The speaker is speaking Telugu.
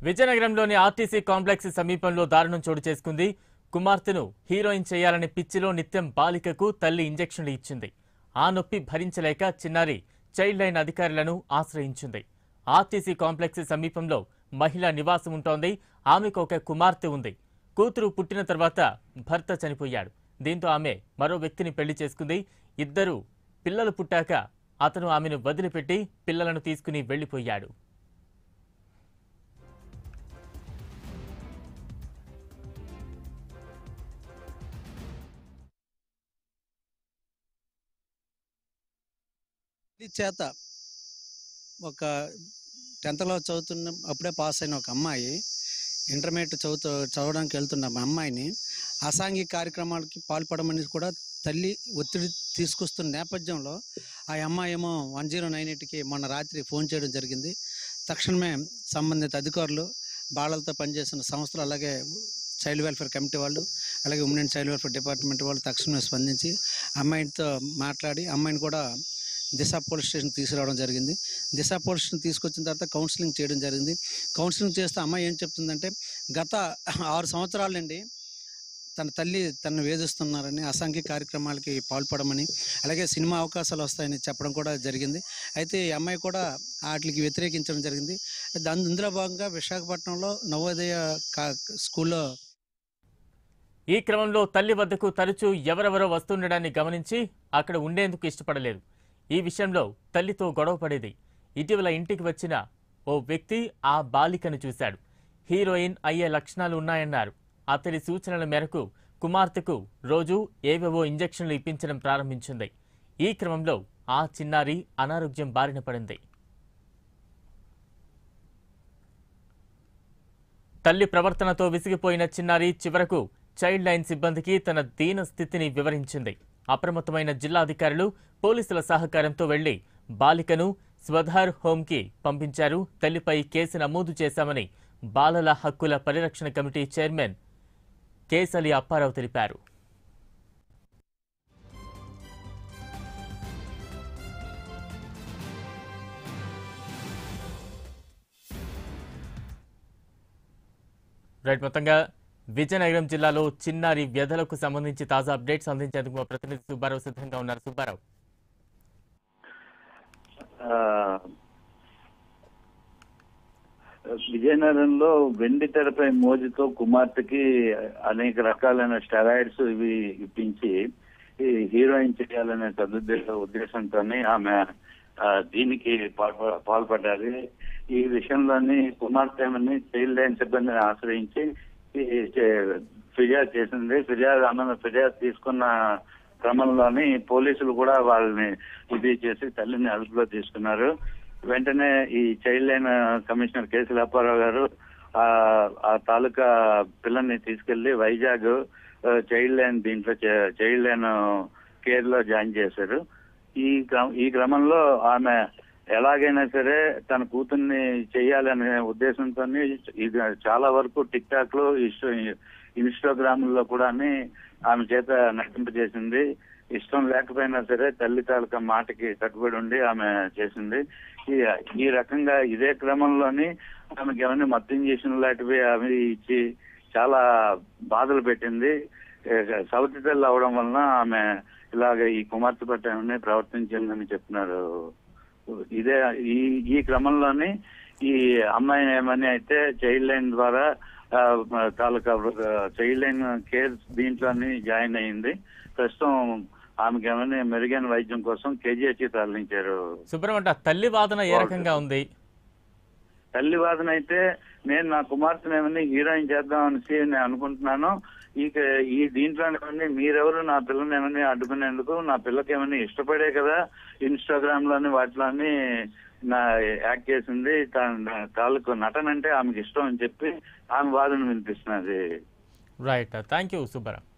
విజయనగరంలోని ఆర్టీసీ కాంప్లెక్స్ సమీపంలో దారుణం చోటు చేసుకుంది కుమార్తెను హీరోయిన్ చేయాలనే పిచ్చిలో నిత్యం బాలికకు తల్లి ఇంజెక్షన్లు ఇచ్చింది ఆ నొప్పి భరించలేక చిన్నారి చైల్డ్ లైన్ అధికారులను ఆశ్రయించింది ఆర్టీసీ కాంప్లెక్స్ సమీపంలో మహిళ నివాసం ఉంటోంది ఆమెకు ఒక కుమార్తె ఉంది కూతురు పుట్టిన తర్వాత భర్త చనిపోయాడు దీంతో ఆమె మరో వ్యక్తిని పెళ్లి చేసుకుంది ఇద్దరు పిల్లలు పుట్టాక అతను ఆమెను వదిలిపెట్టి పిల్లలను తీసుకుని వెళ్లిపోయాడు ఇది చేత ఒక టెన్త్లో చదువుతున్న అప్పుడే పాస్ అయిన ఒక అమ్మాయి ఇంటర్మీడియట్ చదువుతూ చదవడానికి వెళ్తున్న మా అమ్మాయిని అసాంఘిక కార్యక్రమాలకి పాల్పడమని కూడా తల్లి ఒత్తిడి తీసుకొస్తున్న నేపథ్యంలో ఆ అమ్మాయి ఏమో వన్ జీరో నైన్ ఎయిట్కి మొన్న రాత్రి ఫోన్ చేయడం జరిగింది తక్షణమే సంబంధిత అధికారులు బాలలతో పనిచేసిన సంస్థలు అలాగే చైల్డ్ వెల్ఫేర్ కమిటీ వాళ్ళు అలాగే ఉమెన్ చైల్డ్ వెల్ఫేర్ డిపార్ట్మెంట్ వాళ్ళు తక్షణమే స్పందించి అమ్మాయితో మాట్లాడి అమ్మాయిని కూడా దిశ పోలీస్ స్టేషన్ తీసుకురావడం జరిగింది దిశ పోలీస్ స్టేషన్ తీసుకొచ్చిన తర్వాత కౌన్సిలింగ్ చేయడం జరిగింది కౌన్సిలింగ్ చేస్తే అమ్మాయి ఏం చెప్తుందంటే గత ఆరు సంవత్సరాల నుండి తన తల్లి తనను వేధిస్తున్నారని అసాంఘిక కార్యక్రమాలకి పాల్పడమని అలాగే సినిమా అవకాశాలు వస్తాయని చెప్పడం కూడా జరిగింది అయితే ఈ అమ్మాయి కూడా వాటికి వ్యతిరేకించడం జరిగింది దాని ఇందులో భాగంగా విశాఖపట్నంలో నవోదయ కా- స్కూల్లో ఈ క్రమంలో తల్లి వద్దకు తరచూ ఎవరెవరో వస్తుండడాన్ని గమనించి అక్కడ ఉండేందుకు ఇష్టపడలేదు ఈ విషయంలో తల్లితో గొడవ పడేది ఇటీవల ఇంటికి వచ్చిన ఓ వ్యక్తి ఆ బాలికను చూశాడు హీరోయిన్ అయ్యే లక్షణాలు ఉన్నాయన్నారు అతడి సూచనల మేరకు కుమార్తెకు రోజు ఏవేవో ఇంజెక్షన్లు ఇప్పించడం ప్రారంభించింది ఈ క్రమంలో ఆ చిన్నారి అనారోగ్యం బారిన పడింది తల్లి ప్రవర్తనతో విసిగిపోయిన చిన్నారి చివరకు చైల్డ్ లైన్ సిబ్బందికి తన దీన స్థితిని వివరించింది అప్రమత్తమైన జిల్లా అధికారులు పోలీసుల సహకారంతో వెళ్లి బాలికను స్వధార్ హోంకి పంపించారు తల్లిపై కేసు నమోదు చేశామని బాలల హక్కుల పరిరక్షణ కమిటీ చైర్మన్ కేసలి అప్పారావు తెలిపారు రైట్ మొత్తంగా విజయనగరం జిల్లాలో చిన్నారి వ్యధలకు సంబంధించి తాజా అప్డేట్స్ అందించేందుకు మా ప్రతినిధి సుబ్బారావు సిద్ధంగా ఉన్నారు సుబ్బారావు ఆ, విజయనగరంలో వెండి తెరపై మోజుతో కుమార్తెకి అనేక రకాలైన స్టెరాయిడ్స్ ఇవి ఇప్పించి ఈ హీరోయిన్ చేయాలనే సదుద్దేశ ఉద్దేశంతోనే ఆమె ఆ, దీనికి పాల్ప- పాల్పడ్డారు ఈ విషయంలోని కుమార్తెని చైల్డ్ లైన్ సిబ్బందిని ఆశ్రయించి ఈ చే- ఫిర్యాదు చేసింది ఫిర్యాదు ఆమె ఫిర్యాదు తీసుకున్న క్రమంలోని పోలీసులు కూడా వాళ్ళని ఇది చేసి తల్లిని అదుపులో తీసుకున్నారు వెంటనే ఈ child line commissioner K C Apparao గారు ఆ ఆ తాలూకా పిల్లల్ని తీసుకెళ్లి వైజాగ్ ఆ, చైల్డ్ లైన్ దీంట్లో చే- చైల్డ్ లైన్ కేర్ లో జాయిన్ చేశారు ఈ క్రమ- ఈ క్రమంలో ఆమె ఎలాగైనా సరే తన కూతుర్ని చేయాలనే ఉద్దేశంతో ఇది చాలా వరకు టిక్ టాక్ లో ఇన్స్టాగ్రామ్ లో కూడా ఆమె చేత నటింపజేసింది ఇష్టం లేకపోయినా సరే తల్లి తాలూకా మాటకి కట్టుబడి ఉండి ఆమె చేసింది ఈ ఈ రకంగా ఇదే క్రమంలోని ఆమెకి ఏమైనా మత్తు ఇంజక్షన్ లాంటివి ఆమె ఇచ్చి చాలా బాధలు పెట్టింది ఏ, సౌతి తల్లి అవడం వలన ఆమె ఇలాగ ఈ కుమార్తె పట్ల ఏమైనా ప్రవర్తించిందని చెప్తున్నారు ఇదే ఈ ఈ క్రమంలోని ఈ అమ్మాయి ఏమని అయితే చైల్డ్ లైన్ ద్వారా ఆ, తాలూకా చైల్డ్ లైన్ కేర్ దీంట్లోని జాయిన్ అయింది ప్రస్తుతం ఆమెకి ఏమైనా మెరుగైన వైద్యం కోసం కేజీహెచ్ తరలించారు సుబ్రహ్మణ్యం అంటే ఆ తల్లి వాదన ఏ రకంగా ఉంది తల్లి వాదన అయితే నేను నా కుమార్తెను ఏమని హీరోయిన్ చేద్దాం అనేసి నేను అనుకుంటున్నాను ఈ ఈ దీంట్లో ఏమని మీరెవరు నా పిల్లని ఏమని అడ్డుకునేందుకు నా పిల్లకి ఏమని ఇష్టపడే కదా ఇన్స్టాగ్రామ్ లోని వాటిలోని నా యాక్ట్ చేసింది తన తాలూకు నటన అంటే ఆమెకి ఇష్టం అని చెప్పి ఆమె వాదన వినిపిస్తున్నది రైట్ థ్యాంక్ యూ సుబ్బారావు